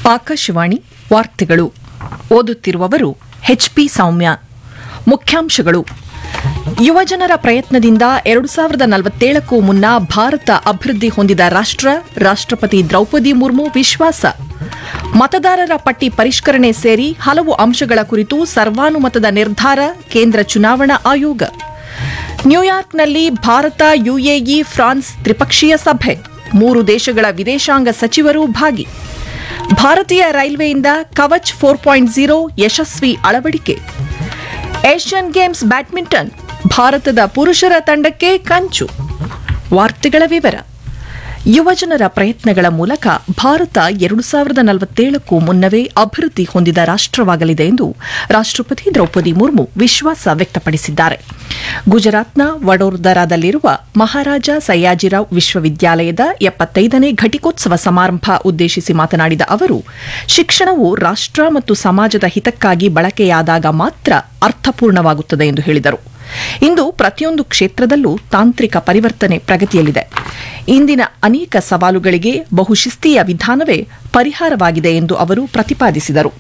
ಆಕಾಶವಾಣಿ ವಾರ್ತೆಗಳು ಓದುತ್ತಿರುವವರು ಎಚ್ಪಿ ಸೌಮ್ಯ ಮುಖ್ಯಾಂಶಗಳು ಯುವಜನರ ಪ್ರಯತ್ನದಿಂದ ಎರಡು ಸಾವಿರದ ನಲವತ್ತೇಳಕ್ಕೂ ಮುನ್ನ ಭಾರತ ಅಭಿವೃದ್ಧಿ ಹೊಂದಿದ ರಾಷ್ಟ್ರ ರಾಷ್ಟ್ರಪತಿ ದ್ರೌಪದಿ ಮುರ್ಮು ವಿಶ್ವಾಸ ಮತದಾರರ ಪಟ್ಟಿ ಪರಿಷ್ಕರಣೆ ಸೇರಿ ಹಲವು ಅಂಶಗಳ ಕುರಿತು ಸರ್ವಾನುಮತದ ನಿರ್ಧಾರ ಕೇಂದ್ರ ಚುನಾವಣಾ ಆಯೋಗ ನ್ಯೂಯಾರ್ಕ್ನಲ್ಲಿ ಭಾರತ ಯುಎಇ ಫ್ರಾನ್ಸ್ ತ್ರಿಪಕ್ಷೀಯ ಸಭೆ ಮೂರು ದೇಶಗಳ ವಿದೇಶಾಂಗ ಸಚಿವರು ಭಾಗಿ ಭಾರತೀಯ ರೈಲ್ವೆಯಿಂದ ಕವಚ್ ಫೋರ್ ಪಾಯಿಂಟ್ ಝೀರೋ ಯಶಸ್ವಿ ಅಳವಡಿಕೆ ಏಷ್ಯನ್ ಗೇಮ್ಸ್ ಬ್ಯಾಡ್ಮಿಂಟನ್ ಭಾರತದ ಪುರುಷರ ತಂಡಕ್ಕೆ ಕಂಚು ವಾರ್ತೆಗಳ ವಿವರ ಯುವಜನರ ಪ್ರಯತ್ನಗಳ ಮೂಲಕ ಭಾರತ ಎರಡು ಸಾವಿರದ ನಲವತ್ತೇಳಕ್ಕೂ ಮುನ್ನವೇ ಅಭಿವೃದ್ಧಿ ಹೊಂದಿದ ರಾಷ್ಟವಾಗಲಿದೆ ಎಂದು ರಾಷ್ಟಪತಿ ದ್ರೌಪದಿ ಮುರ್ಮು ವಿಶ್ವಾಸ ವ್ಯಕ್ತಪಡಿಸಿದ್ದಾರೆ ಗುಜರಾತ್ನ ವಡೋದರಾದಲ್ಲಿರುವ ಮಹಾರಾಜ ಸಯ್ಯಾಜಿರಾವ್ ವಿಶ್ವವಿದ್ಯಾಲಯದ ಎಪ್ಪತ್ತೈದನೇ ಘಟಿಕೋತ್ಸವ ಸಮಾರಂಭ ಉದ್ದೇಶಿಸಿ ಮಾತನಾಡಿದ ಅವರು ಶಿಕ್ಷಣವು ರಾಷ್ಟ್ರ ಮತ್ತು ಸಮಾಜದ ಹಿತಕ್ಕಾಗಿ ಬಳಕೆಯಾದಾಗ ಮಾತ್ರ ಅರ್ಥಪೂರ್ಣವಾಗುತ್ತದೆ ಎಂದು ಹೇಳಿದರು ಇಂದು ಪ್ರತಿಯೊಂದು ಕ್ಷೇತ್ರದಲ್ಲೂ ತಾಂತ್ರಿಕ ಪರಿವರ್ತನೆ ಪ್ರಗತಿಯಲ್ಲಿದೆ ಇಂದಿನ ಅನೇಕ ಸವಾಲುಗಳಿಗೆ ಬಹುಶಿಸ್ತೀಯ ವಿಧಾನವೇ ಪರಿಹಾರವಾಗಿದೆ ಎಂದು ಅವರು ಪ್ರತಿಪಾದಿಸಿದರು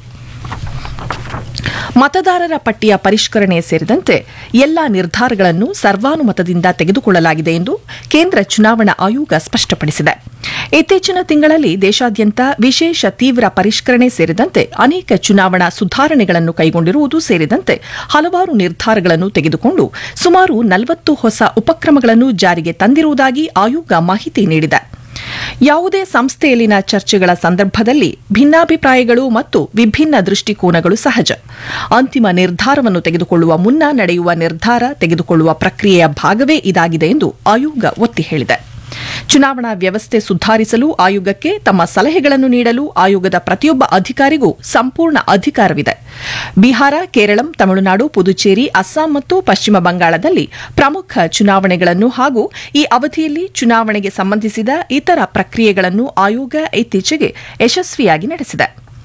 ಮತದಾರರ ಪಟ್ಟಿಯ ಪರಿಷ್ಕರಣೆ ಸೇರಿದಂತೆ ಎಲ್ಲಾ ನಿರ್ಧಾರಗಳನ್ನು ಸರ್ವಾನುಮತದಿಂದ ತೆಗೆದುಕೊಳ್ಳಲಾಗಿದೆ ಎಂದು ಕೇಂದ್ರ ಚುನಾವಣಾ ಆಯೋಗ ಸ್ಪಷ್ಟಪಡಿಸಿದೆ ಇತ್ತೀಚಿನ ತಿಂಗಳಲ್ಲಿ ದೇಶಾದ್ಯಂತ ವಿಶೇಷ ತೀವ್ರ ಪರಿಷ್ಕರಣೆ ಸೇರಿದಂತೆ ಅನೇಕ ಚುನಾವಣಾ ಸುಧಾರಣೆಗಳನ್ನು ಕೈಗೊಂಡಿರುವುದು ಸೇರಿದಂತೆ ಹಲವಾರು ನಿರ್ಧಾರಗಳನ್ನು ತೆಗೆದುಕೊಂಡು ಸುಮಾರು ನಲವತ್ತು ಹೊಸ ಉಪಕ್ರಮಗಳನ್ನು ಜಾರಿಗೆ ತಂದಿರುವುದಾಗಿ ಆಯೋಗ ಮಾಹಿತಿ ನೀಡಿದೆ ಯಾವುದೇ ಸಂಸ್ಥೆಯಲ್ಲಿನ ಚರ್ಚೆಗಳ ಸಂದರ್ಭದಲ್ಲಿ ಭಿನ್ನಾಭಿಪ್ರಾಯಗಳು ಮತ್ತು ವಿಭಿನ್ನ ದೃಷ್ಟಿಕೋನಗಳು ಸಹಜ ಅಂತಿಮ ನಿರ್ಧಾರವನ್ನು ತೆಗೆದುಕೊಳ್ಳುವ ಮುನ್ನ ನಡೆಯುವ ನಿರ್ಧಾರ ತೆಗೆದುಕೊಳ್ಳುವ ಪ್ರಕ್ರಿಯೆಯ ಭಾಗವೇ ಇದಾಗಿದೆ ಎಂದು ಆಯೋಗ ಒತ್ತಿ ಹೇಳಿದೆ ಚುನಾವಣಾ ವ್ಯವಸ್ಥೆ ಸುಧಾರಿಸಲು ಆಯೋಗಕ್ಕೆ ತಮ್ಮ ಸಲಹೆಗಳನ್ನು ನೀಡಲು ಆಯೋಗದ ಪ್ರತಿಯೊಬ್ಬ ಅಧಿಕಾರಿಗೂ ಸಂಪೂರ್ಣ ಅಧಿಕಾರವಿದೆ ಬಿಹಾರ ಕೇರಳಂ ತಮಿಳುನಾಡು ಪುದುಚೇರಿ ಅಸ್ಸಾಂ ಮತ್ತು ಪಶ್ಚಿಮ ಬಂಗಾಳದಲ್ಲಿ ಪ್ರಮುಖ ಚುನಾವಣೆಗಳನ್ನು ಹಾಗೂ ಈ ಅವಧಿಯಲ್ಲಿ ಚುನಾವಣೆಗೆ ಸಂಬಂಧಿಸಿದ ಇತರ ಪ್ರಕ್ರಿಯೆಗಳನ್ನು ಆಯೋಗ ಇತ್ತೀಚೆಗೆ ಯಶಸ್ವಿಯಾಗಿ ನಡೆಸಿದೆ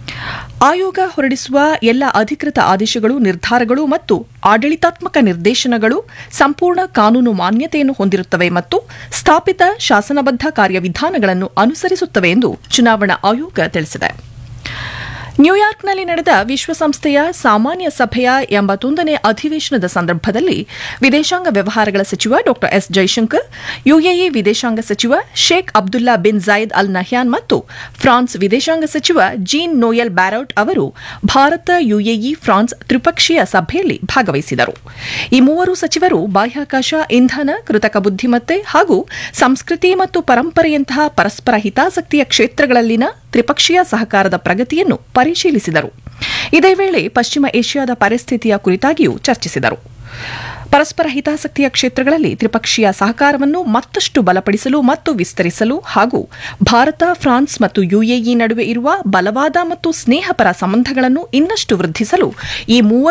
ಆಯೋಗ ಹೊರಡಿಸುವ ಎಲ್ಲ ಅಧಿಕೃತ ಆದೇಶಗಳು ನಿರ್ಧಾರಗಳು ಮತ್ತು ಆಡಳಿತಾತ್ಮಕ ನಿರ್ದೇಶನಗಳು ಸಂಪೂರ್ಣ ಕಾನೂನು ಮಾನ್ಯತೆಯನ್ನು ಹೊಂದಿರುತ್ತವೆ ಮತ್ತು ಸ್ಥಾಪಿತ ಶಾಸನಬದ್ಧ ಕಾರ್ಯವಿಧಾನಗಳನ್ನು ಅನುಸರಿಸುತ್ತವೆ ಎಂದು ಚುನಾವಣಾ ಆಯೋಗ ತಿಳಿಸಿದೆ ನ್ಯೂಯಾರ್ಕ್ನಲ್ಲಿ ನಡೆದ ವಿಶ್ವಸಂಸ್ಥೆಯ ಸಾಮಾನ್ಯ ಸಭೆಯ ಎಂಬತ್ತೊಂದನೇ ಅಧಿವೇಶನದ ಸಂದರ್ಭದಲ್ಲಿ ವಿದೇಶಾಂಗ ವ್ಯವಹಾರಗಳ ಸಚಿವ ಡಾ ಎಸ್ ಜೈಶಂಕರ್ ಯುಎಇ ವಿದೇಶಾಂಗ ಸಚಿವ Sheikh Abdullah bin Zayed Al Nahyan ಮತ್ತು ಫ್ರಾನ್ಸ್ ವಿದೇಶಾಂಗ ಸಚಿವ ಜೀನ್ ನೋಯಲ್ ಬ್ಯಾರೌಟ್ ಅವರು ಭಾರತ ಯುಎಇ ಫ್ರಾನ್ಸ್ ತ್ರಿಪಕ್ಷೀಯ ಸಭೆಯಲ್ಲಿ ಭಾಗವಹಿಸಿದರು ಈ ಮೂವರು ಸಚಿವರು ಬಾಹ್ಯಾಕಾಶ ಇಂಧನ ಕೃತಕ ಬುದ್ದಿಮತ್ತೆ ಹಾಗೂ ಸಂಸ್ಕೃತಿ ಮತ್ತು ಪರಂಪರೆಯಂತಹ ಪರಸ್ಪರ ಹಿತಾಸಕ್ತಿಯ ಕ್ಷೇತ್ರಗಳಲ್ಲಿನ ತ್ರಿಪಕ್ಷೀಯ ಸಹಕಾರದ ಪ್ರಗತಿಯನ್ನು ಪರಿಶೀಲಿಸಿದರು ಇದೇ ವೇಳೆ ಪಶ್ಚಿಮ ಏಷ್ಯಾದ ಪರಿಸ್ಥಿತಿಯ ಕುರಿತಾಗಿಯೂ ಚರ್ಚಿಸಿದರು ಪರಸ್ಪರ ಹಿತಾಸಕ್ತಿಯ ಕ್ಷೇತ್ರಗಳಲ್ಲಿ ತ್ರಿಪಕ್ಷೀಯ ಸಹಕಾರವನ್ನು ಮತ್ತಷ್ಟು ಬಲಪಡಿಸಲು ಮತ್ತು ವಿಸ್ತರಿಸಲು ಹಾಗೂ ಭಾರತ ಫ್ರಾನ್ಸ್ ಮತ್ತು ಯುಎಇ ನಡುವೆ ಇರುವ ಬಲವಾದ ಮತ್ತು ಸ್ನೇಹಪರ ಸಂಬಂಧಗಳನ್ನು ಇನ್ನಷ್ಟು ವೃದ್ಧಿಸಲು ಈ ಮೂವರು